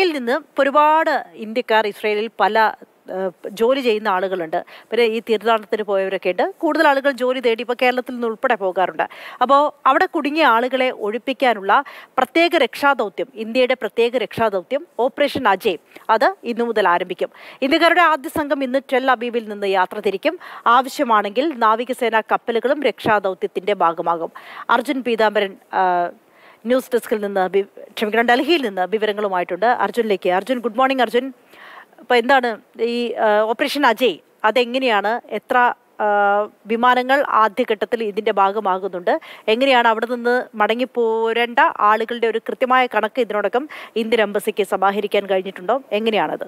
ഇസ്രയേലിൽ നിന്ന് ഇപ്പൊ ഒരുപാട് ഇന്ത്യക്കാർ ഇസ്രയേലിൽ പല ഏഹ്, ജോലി ചെയ്യുന്ന ആളുകളുണ്ട് പിന്നെ ഈ തീർത്ഥാടനത്തിന് പോയവരൊക്കെ ഉണ്ട് കൂടുതൽ ആളുകൾ ജോലി തേടി ഇപ്പോൾ കേരളത്തിൽ നിന്ന് ഉൾപ്പെടെ പോകാറുണ്ട് അപ്പോൾ അവിടെ കുടുങ്ങിയ ആളുകളെ ഒഴിപ്പിക്കാനുള്ള പ്രത്യേക രക്ഷാദൗത്യം ഇന്ത്യയുടെ പ്രത്യേക രക്ഷാദൗത്യം ഓപ്പറേഷൻ അജയ് അത് ഇന്നു മുതൽ ആരംഭിക്കും ഇന്ത്യക്കാരുടെ ആദ്യ സംഘം ഇന്ന് ടെൽ അബീബിൽ നിന്ന് യാത്ര തിരിക്കും ആവശ്യമാണെങ്കിൽ നാവികസേന കപ്പലുകളും രക്ഷാദൗത്യത്തിന്റെ ഭാഗമാകും അർജുൻ പീതാംബരൻ ആ, ന്യൂസ് ഡെസ്കിൽ നിന്ന് വി- ക്ഷമിക്കണം ഡൽഹിയിൽ നിന്ന് വിവരങ്ങളുമായിട്ടുണ്ട് അർജുനിലേക്ക് അർജുൻ ഗുഡ് മോർണിംഗ് അർജുൻ അപ്പോൾ എന്താണ് ഈ ആ, ഓപ്പറേഷൻ അജയ് അതെങ്ങനെയാണ് എത്ര ആ, വിമാനങ്ങൾ ആദ്യഘട്ടത്തിൽ ഇതിന്റെ ഭാഗമാകുന്നുണ്ട് എങ്ങനെയാണ് അവിടെ നിന്ന് മടങ്ങിപ്പോരേണ്ട ആളുകളുടെ ഒരു കൃത്യമായ കണക്ക് ഇതിനോടകം ഇന്ത്യൻ എംബസിക്ക് സമാഹരിക്കാൻ കഴിഞ്ഞിട്ടുണ്ടോ എങ്ങനെയാണത്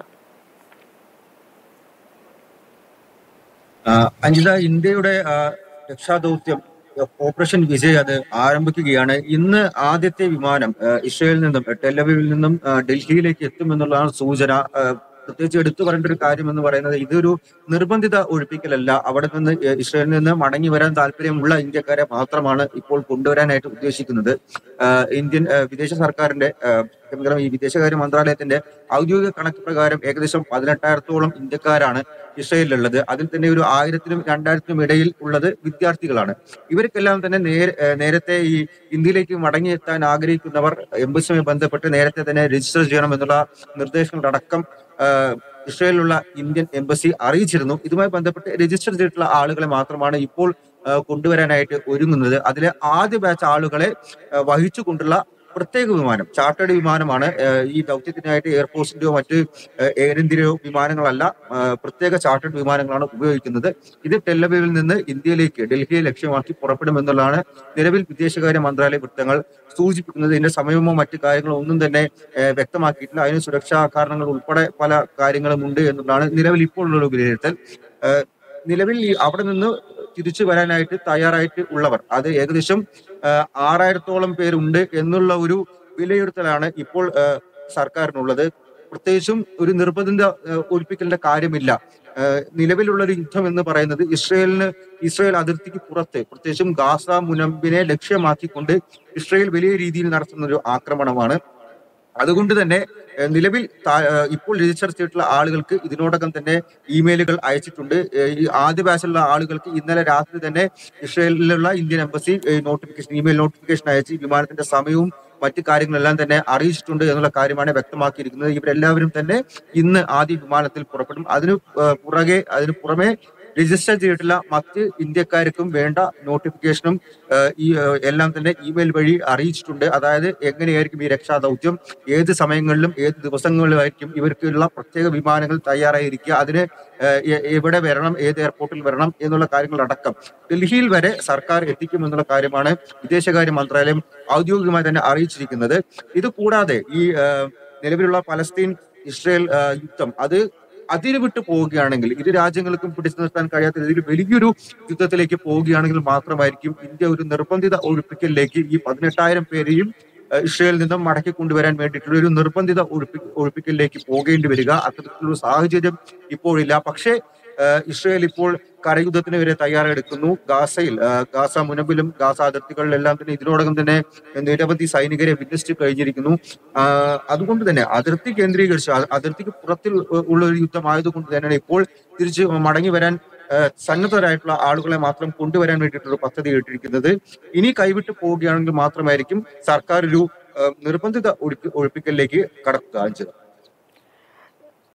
ആ, അഞ്ജിത ഇന്ത്യയുടെ ആ, രക്ഷാദൗത്യം ഓപ്പറേഷൻ വിജയ് അത് ആരംഭിക്കുകയാണ് ഇന്ന് ആദ്യത്തെ വിമാനം ആ, ഇസ്രയേലിൽ നിന്നും ടെലവിൽ നിന്നും ആ, ഡൽഹിയിലേക്ക് എത്തുമെന്നുള്ളതാണ് സൂചന ആ, പ്രത്യേകിച്ച് എടുത്തു പറയേണ്ട ഒരു കാര്യം എന്ന് പറയുന്നത് ഇതൊരു നിർബന്ധിത ഒഴിപ്പിക്കലല്ല അവിടെ നിന്ന് ഏ, ഇസ്രയേലിൽ നിന്ന് മടങ്ങി വരാൻ താല്പര്യമുള്ള ഇന്ത്യക്കാരെ മാത്രമാണ് ഇപ്പോൾ കൊണ്ടുവരാനായിട്ട് ഉദ്ദേശിക്കുന്നത് ആ, ഇന്ത്യൻ ആ, വിദേശ സർക്കാരിന്റെ ആ, ക്ഷമിക്കണം, ഈ വിദേശകാര്യ മന്ത്രാലയത്തിന്റെ ഔദ്യോഗിക കണക്ക് പ്രകാരം ഏകദേശം പതിനെട്ടായിരത്തോളം ഇന്ത്യക്കാരാണ് ഇസ്രയേലിലുള്ളത് അതിൽ തന്നെ ഒരു ആയിരത്തിനും രണ്ടായിരത്തിനും ഇടയിൽ ഉള്ളത് വിദ്യാർത്ഥികളാണ് ഇവർക്കെല്ലാം തന്നെ നേരെ ഏഹ് നേരത്തെ ഈ ഇന്ത്യയിലേക്ക് മടങ്ങിയെത്താൻ ആഗ്രഹിക്കുന്നവർ എംബസിയുമായി ബന്ധപ്പെട്ട് നേരത്തെ തന്നെ രജിസ്റ്റർ ചെയ്യണം എന്നുള്ള നിർദ്ദേശങ്ങളടക്കം ആഹ് ഇസ്രയേലിലുള്ള ഇന്ത്യൻ എംബസി അറിയിച്ചിരുന്നു ഇതുമായി ബന്ധപ്പെട്ട് രജിസ്റ്റർ ചെയ്തിട്ടുള്ള ആളുകളെ മാത്രമാണ് ഇപ്പോൾ ആഹ് കൊണ്ടുവരാനായിട്ട് ഒരുങ്ങുന്നത് അതിലെ ആദ്യ ബാച്ച് ആളുകളെ ആഹ് വഹിച്ചുകൊണ്ടുള്ള പ്രത്യേക വിമാനം ചാർട്ടേഡ് വിമാനമാണ് ആഹ് ഈ ദൗത്യത്തിനായിട്ട് എയർഫോഴ്സിന്റെയോ മറ്റ് ആഹ് എയർ ഇന്ത്യയോ വിമാനങ്ങളല്ല ആഹ് പ്രത്യേക ചാർട്ടേഡ് വിമാനങ്ങളാണ് ഉപയോഗിക്കുന്നത് ഇത് ടെല്ലബീവിൽ നിന്ന് ഇന്ത്യയിലേക്ക് ഡൽഹിയെ ലക്ഷ്യമാക്കി പുറപ്പെടുമെന്നുള്ളതാണ് നിലവിൽ വിദേശകാര്യ മന്ത്രാലയ വൃത്തങ്ങൾ സൂചിപ്പിക്കുന്നത് ഇതിന്റെ സമയമോ മറ്റു കാര്യങ്ങളോ ഒന്നും തന്നെ ആഹ് വ്യക്തമാക്കിയിട്ടില്ല അതിന് സുരക്ഷാ കാരണങ്ങൾ ഉൾപ്പെടെ പല കാര്യങ്ങളും ഉണ്ട് എന്നുള്ളതാണ് നിലവിൽ ഇപ്പോൾ ഉള്ള ഒരു വിലയിരുത്തൽ ആഹ് നിലവിൽ ഈ അവിടെ നിന്ന് തിരിച്ചു വരാനായിട്ട് തയ്യാറായിട്ട് ഉള്ളവർ അത് ഏകദേശം ആഹ് ആറായിരത്തോളം പേരുണ്ട് എന്നുള്ള ഒരു വിലയിരുത്തലാണ് ഇപ്പോൾ ആഹ് സർക്കാരിനുള്ളത് പ്രത്യേകിച്ചും ഒരു നിർബന്ധിത ആഹ് ഒഴിപ്പിക്കലിന്റെ കാര്യമില്ല ആഹ് നിലവിലുള്ള ഒരു യുദ്ധം എന്ന് പറയുന്നത് ഇസ്രയേലിന് ഇസ്രയേൽ അതിർത്തിക്ക് പുറത്ത് പ്രത്യേകിച്ചും ഗാസ മുനമ്പിനെ ലക്ഷ്യമാക്കിക്കൊണ്ട് ഇസ്രയേൽ വലിയ രീതിയിൽ നടത്തുന്ന ഒരു ആക്രമണമാണ് അതുകൊണ്ട് തന്നെ ഏഹ് നിലവിൽ താ- ഏഹ് ഇപ്പോൾ രജിസ്റ്റർ ചെയ്തിട്ടുള്ള ആളുകൾക്ക് ഇതിനോടകം തന്നെ ഇമെയിലുകൾ അയച്ചിട്ടുണ്ട് ഏഹ് ഈ ആദ്യ ബാച്ചിലുള്ള ആളുകൾക്ക് ഇന്നലെ രാത്രി തന്നെ ഇസ്രയേലിലുള്ള Indian embassy notification email notification അയച്ച് ഈ വിമാനത്തിന്റെ സമയവും മറ്റു കാര്യങ്ങളെല്ലാം തന്നെ അറിയിച്ചിട്ടുണ്ട് എന്നുള്ള കാര്യമാണ് വ്യക്തമാക്കിയിരിക്കുന്നത് ഇവരെല്ലാവരും തന്നെ ഇന്ന് ആദ്യ വിമാനത്തിൽ പുറപ്പെടും അതിന് ഏഹ് പുറകെ അതിന് പുറമെ രജിസ്റ്റർ ചെയ്തിട്ടുള്ള മറ്റ് ഇന്ത്യക്കാർക്കും വേണ്ട നോട്ടിഫിക്കേഷനും ഏഹ് ഈ ഏഹ് എല്ലാം തന്നെ ഇമെയിൽ വഴി അറിയിച്ചിട്ടുണ്ട് അതായത് എങ്ങനെയായിരിക്കും ഈ രക്ഷാദൗത്യം ഏത് സമയങ്ങളിലും ഏത് ദിവസങ്ങളിലുമായിരിക്കും ഇവർക്കുള്ള പ്രത്യേക വിമാനങ്ങൾ തയ്യാറായിരിക്കുക അതിന് ഏഹ് എ- എവിടെ വരണം ഏത് എയർപോർട്ടിൽ വരണം എന്നുള്ള കാര്യങ്ങളടക്കം ഡൽഹിയിൽ വരെ സർക്കാർ എത്തിക്കും എന്നുള്ള കാര്യമാണ് വിദേശകാര്യ മന്ത്രാലയം ഔദ്യോഗികമായി തന്നെ അറിയിച്ചിരിക്കുന്നത് ഇത് കൂടാതെ ഈ ഏഹ് നിലവിലുള്ള പലസ്തീൻ ഇസ്രയേൽ ഏഹ് യുദ്ധം അത് അതിര് വിട്ട് പോവുകയാണെങ്കിൽ ഇരു രാജ്യങ്ങൾക്കും പിടിച്ചു നിർത്താൻ കഴിയാത്ത രീതിയിൽ വലിയൊരു യുദ്ധത്തിലേക്ക് പോവുകയാണെങ്കിൽ മാത്രമായിരിക്കും ഇന്ത്യ ഒരു നിർബന്ധിത ഒഴിപ്പിക്കലിലേക്ക് ഈ പതിനെട്ടായിരം പേരെയും ഏഹ് ഇസ്രയേലിൽ നിന്നും മടക്കി കൊണ്ടുവരാൻ വേണ്ടിയിട്ടുള്ള ഒരു നിർബന്ധിത ഒഴിപ്പി ഒഴിപ്പിക്കലിലേക്ക് പോകേണ്ടി വരിക അത്തരത്തിലുള്ള സാഹചര്യം ഇപ്പോഴില്ല പക്ഷേ ഏഹ് ഇസ്രയേൽ ഇപ്പോൾ കരയുദ്ധത്തിന് വരെ തയ്യാറെടുക്കുന്നു ഗാസയിൽ ഏഹ് ഗാസ മുനമ്പിലും ഗാസ അതിർത്തികളിലെല്ലാം തന്നെ ഇതിനോടകം തന്നെ നിരവധി സൈനികരെ വിന്യസിച്ച് കഴിഞ്ഞിരിക്കുന്നു ആഹ് അതുകൊണ്ട് തന്നെ അതിർത്തി കേന്ദ്രീകരിച്ച് അ- അതിർത്തിക്ക് പുറത്തിൽ ഉ- ഉള്ള ഒരു യുദ്ധമായതുകൊണ്ട് തന്നെയാണ് ഇപ്പോൾ തിരിച്ച് മടങ്ങി വരാൻ ഏഹ് സന്നദ്ധരായിട്ടുള്ള ആളുകളെ മാത്രം കൊണ്ടുവരാൻ വേണ്ടിയിട്ടുള്ള പദ്ധതി ഇട്ടിരിക്കുന്നത് ഇനി കൈവിട്ട് പോവുകയാണെങ്കിൽ മാത്രമായിരിക്കും സർക്കാർ ഒരു ഏഹ് നിർബന്ധിത ഒഴിപ്പി ഒഴിപ്പിക്കലിലേക്ക് കടക്കുക അഞ്ചത്